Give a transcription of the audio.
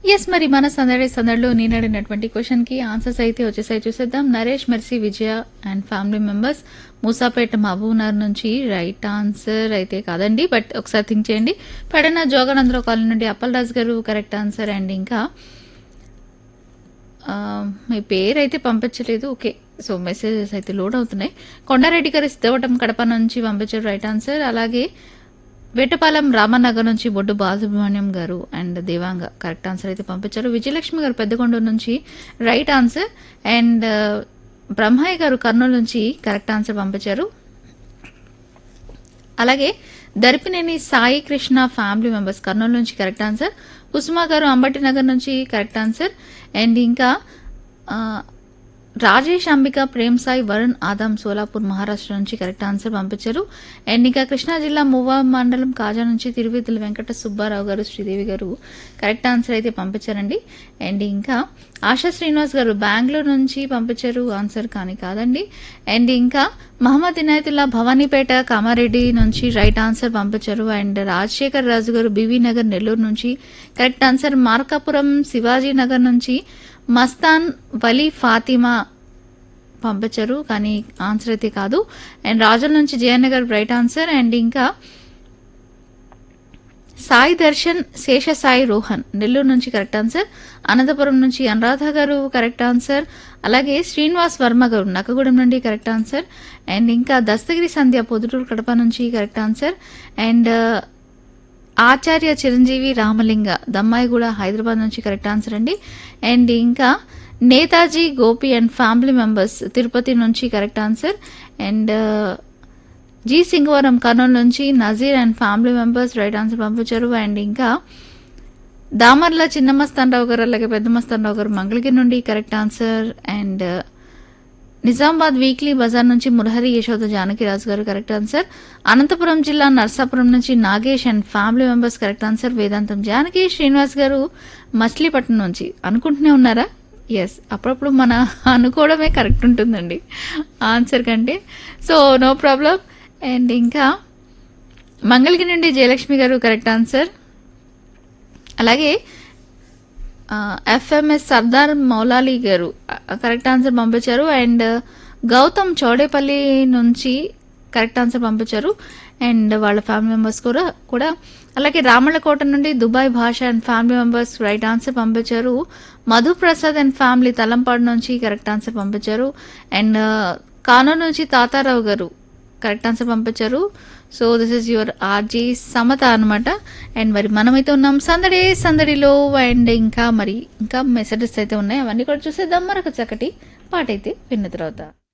yes మరి మన సందడి సందడిలో నేను అడిగినటువంటి క్వశ్చన్ కి ఆన్సర్స్ అయితే వచ్చేసాయి చూసేద్దాం Naresh Mercy Vijaya and family members Musapet Mahabubnagar నుంచి రైట్ ఆన్సర్ అయితే కాదండి బట్ ఒకసారి థింక్ చేయండి పడన జోగానందరావు కాలనీ నుండి అప్పలరాజు గారు కరెక్ట్ ఆన్సర్ అండ్ ఇంకా ఆ, మీ పేరు అయితే పంపించలేదు ఓకే సో మెసేజెస్ అయితే లోడ్ అవుతున్నాయి కొండారెడ్డి గారి సిద్ధవటం కడప నుంచి పంపించారు రైట్ ఆన్సర్ అలాగే వేటపాలెం రామనగర్ నుంచి బొడ్డు బాలసుబ్రహ్మణ్యం గారు అండ్ దేవాంగ కరెక్ట్ ఆన్సర్ అయితే పంపించారు విజయలక్ష్మి గారు పెద్దకొండూరు నుంచి రైట్ ఆన్సర్ అండ్ బ్రహ్మయ్య గారు కర్నూలు నుంచి కరెక్ట్ ఆన్సర్ పంపించారు అలాగే దర్పినేని సాయి కృష్ణ ఫ్యామిలీ మెంబర్స్ కర్నూలు నుంచి కరెక్ట్ ఆన్సర్ కుసుమ గారు అంబటి నగర్ నుంచి కరెక్ట్ ఆన్సర్ అండ్ ఇంకా ఆ, రాజేష్ అంబిక ప్రేమ్ సాయి వరుణ్ ఆదం సోలాపూర్ మహారాష్ట్ర నుంచి కరెక్ట్ ఆన్సర్ పంపించారు అండ్ ఇంకా కృష్ణా జిల్లా మువ్వా మండలం కాజా నుంచి తిరువితుల వెంకట సుబ్బారావు గారు శ్రీదేవి గారు కరెక్ట్ ఆన్సర్ అయితే పంపించారండి అండ్ ఇంకా ఆశా శ్రీనివాస్ గారు బెంగళూరు నుంచి పంపించారు ఆన్సర్ కానీ కాదండి అండ్ ఇంకా మహమ్మద్ ఇనాయతుల్లా భవానీపేట కామారెడ్డి నుంచి రైట్ ఆన్సర్ పంపించారు అండ్ రాజశేఖర్ రాజు గారు బీవీ నగర్ నెల్లూరు నుంచి కరెక్ట్ ఆన్సర్ మార్కాపురం శివాజీ నగర్ నుంచి మస్తాన్ వలీ ఫాతిమా పంపించారు కానీ ఆన్సర్ అయితే కాదు అండ్ రాజుల నుంచి జయనగర్ రైట్ ఆన్సర్ అండ్ ఇంకా సాయి దర్శన్ శేష సాయి రోహన్ నెల్లూరు నుంచి కరెక్ట్ ఆన్సర్ అనంతపురం నుంచి అనురాధ గారు కరెక్ట్ ఆన్సర్ అలాగే శ్రీనివాస్ వర్మ గారు నక్కగూడెం నుండి కరెక్ట్ ఆన్సర్ అండ్ ఇంకా దస్తగిరి సంధ్య పొదుటూరు కడప నుంచి correct answer and Acharya Chiranjeevi Ramalinga Dammaiguda Hyderabad నుంచి కరెక్ట్ ఆన్సర్ అండి అండ్ ఇంకా Netaji Gopi and family members Tirupati నుంచి correct answer and G Singavaram Kurnool నుంచి Nazeer and family members right answer పంపించారు అండ్ ఇంకా దామర్ల చిన్న మస్తానరావు గారు అలాగే పెద్ద మస్తానరావు గారు మంగళగిరి నుండి correct answer and Nizamabad weekly బజార్ నుంచి మురహరి యశోద జానకిరాజు గారు కరెక్ట్ ఆన్సర్ అనంతపురం జిల్లా నర్సాపురం నుంచి Nagesh and family members correct answer Vedantam Janaki Srinivas గారు మచిలీపట్నం నుంచి అనుకుంటూనే ఉన్నారా ఎస్ అప్పుడప్పుడు మన అనుకోవడమే కరెక్ట్ ఉంటుందండి ఆన్సర్ కంటే సో నో ప్రాబ్లం అండ్ ఇంకా మంగళగిరి నుండి జయలక్ష్మి గారు కరెక్ట్ ఆన్సర్ అలాగే FMS Sardar Moulali garu correct answer పంపించారు అండ్ గౌతమ్ చౌడేపల్లి నుంచి కరెక్ట్ ఆన్సర్ పంపించారు అండ్ వాళ్ళ ఫ్యామిలీ మెంబర్స్ కూడా కూడా అలాగే రామళ్ళకోట నుండి Dubai Basha and family members right answer పంపించారు మధు ప్రసాద్ అండ్ ఫ్యామిలీ తలంపాడు నుంచి కరెక్ట్ ఆన్సర్ పంపించారు అండ్ కానూరు నుంచి తాతారావు గారు కరెక్ట్ ఆన్సర్ పంపించారు so this is your RJ Samatha అనమాట అండ్ మరి మనమైతే ఉన్నాం సందడి సందడిలో అండ్ ఇంకా మరి ఇంకా మెసేజెస్ అయితే ఉన్నాయి అవన్నీ కూడా చూసేద్దాం మరొక చక్కటి పాట అయితే విన్న తర్వాత